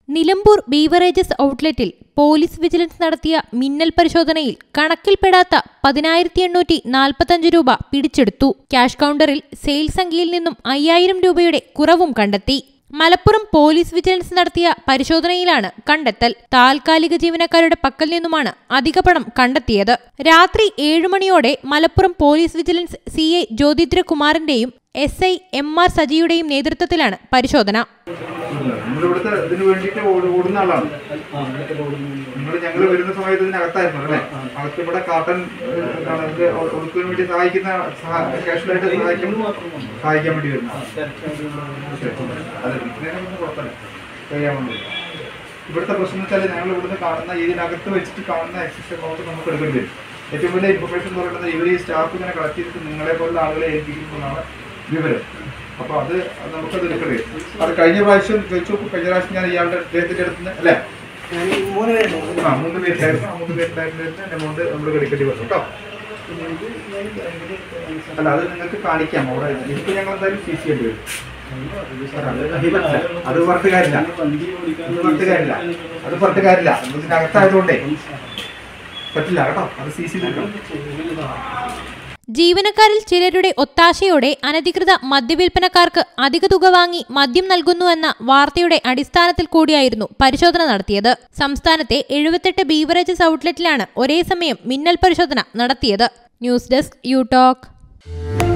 Nilambur beverages ഔട്ട്ലെറ്റിൽ police vigilance നടത്തിയ മിന്നൽ പരിശോധനയിൽ കണക്കിൽപ്പെടാത്ത പതിനായിരത്തി എണ്ണൂറ്റി നാൽപ്പത്തഞ്ച് രൂപ പിടിച്ചെടുത്തു ക്യാഷ് കൗണ്ടറിൽ സെയിൽസ് സംഖ്യയിൽ നിന്നും അയ്യായിരം രൂപയുടെ കുറവും കണ്ടെത്തി മലപ്പുറം പോലീസ് വിജിലൻസ് നടത്തിയ പരിശോധനയിലാണ് കണ്ടെത്തൽ താൽക്കാലിക ജീവനക്കാരുടെ പക്കൽ നിന്നുമാണ് അധിക പണം കണ്ടെത്തിയത് രാത്രി ഏഴു മണിയോടെ Malappuram police vigilance C I ജ്യോതിദ്രകുമാറിന്റെയും എസ് ഐ എം ആർ സജിയുടെയും നേതൃത്വത്തിലാണ് പരിശോധന നിങ്ങൾ ഇവിടുത്തെ ഇതിന് വേണ്ടിയിട്ട് ഓട് ഓടുന്ന ആളാണ് നിങ്ങൾ ഞങ്ങൾ വരുന്ന സമയത്ത് ഇതിനകത്തായിരുന്നു അല്ലേ അകത്ത് ഇവിടെ കാട്ടൻ ഏഹ്, എന്താണ് ഇത് ഒടുക്കാൻ വേണ്ടി സഹായിക്കുന്ന കാഷ്വലായിട്ട് സഹായിക്കും സഹായിക്കാൻ വേണ്ടി വരുന്ന അതെ ഇതിനൊന്നും കുഴപ്പമില്ല ചെയ്യാൻ വേണ്ടി ഇവിടുത്തെ പ്രശ്നം വെച്ചാൽ ഞങ്ങൾ ഇവിടുന്ന് കാണുന്ന ഇതിനകത്ത് വെച്ചിട്ട് കാണുന്ന എക്സസ് എമൗണ്ട് നമുക്ക് എടുക്കേണ്ടി വരും ഏറ്റവും വലിയ ഇൻഫർമേഷൻ എന്ന് പറയുന്നത് ഇവർ ഈ സ്റ്റാഫ് ഇങ്ങനെ കളക്ട് ചെയ്തിട്ട് നിങ്ങളെ പോലുള്ള ആളുകളെ ഏൽപ്പിക്കുന്നതാണ് വിവരം അപ്പൊ അത് നമുക്കത് എടുക്കണ്ടേ അത് കഴിഞ്ഞ പ്രാവശ്യം ചോദിച്ചു നോക്കൂ കഴിഞ്ഞ പ്രാവശ്യം ഞാൻ ഇയാളുടെ അദ്ദേഹത്തിന്റെ അടുത്ത് നിന്ന് അല്ലേ മൂന്ന് പേരുണ്ട് ആ മൂന്ന് പേരുണ്ടായിരുന്നു ആ മൂന്ന് പേരുണ്ടായിരുന്ന എമൗണ്ട് നമ്മൾ എടുക്കേണ്ടി വന്നു കേട്ടോ അല്ല അത് നിങ്ങൾക്ക് കാണിക്കാം അവിടെ ഇതിപ്പോ ഞങ്ങൾ എന്തായാലും സി സി ചെയ്യേണ്ടി വരും അത് പറഞ്ഞിട്ട് കാര്യമില്ല അത് പറഞ്ഞിട്ട് കാര്യമില്ല അത് പറഞ്ഞിട്ട് കാര്യമില്ല ഇതിനകത്തായതുകൊണ്ടേ പറ്റില്ല കേട്ടോ അത് സി സി ജീവനക്കാരിൽ ചിലരുടെ ഒത്താശയോടെ അനധികൃത മദ്യവിൽപ്പനക്കാർക്ക് അധിക തുക വാങ്ങി മദ്യം നൽകുന്നുവെന്ന വാർത്തയുടെ അടിസ്ഥാനത്തിൽ കൂടിയായിരുന്നു പരിശോധന നടത്തിയത് സംസ്ഥാനത്തെ എഴുപത്തെട്ട് ബീവറേജസ് ഔട്ട്ലെറ്റിലാണ് ഒരേ സമയം മിന്നൽ പരിശോധന നടത്തിയത് ന്യൂസ് ഡെസ്ക് യു ടോക്ക്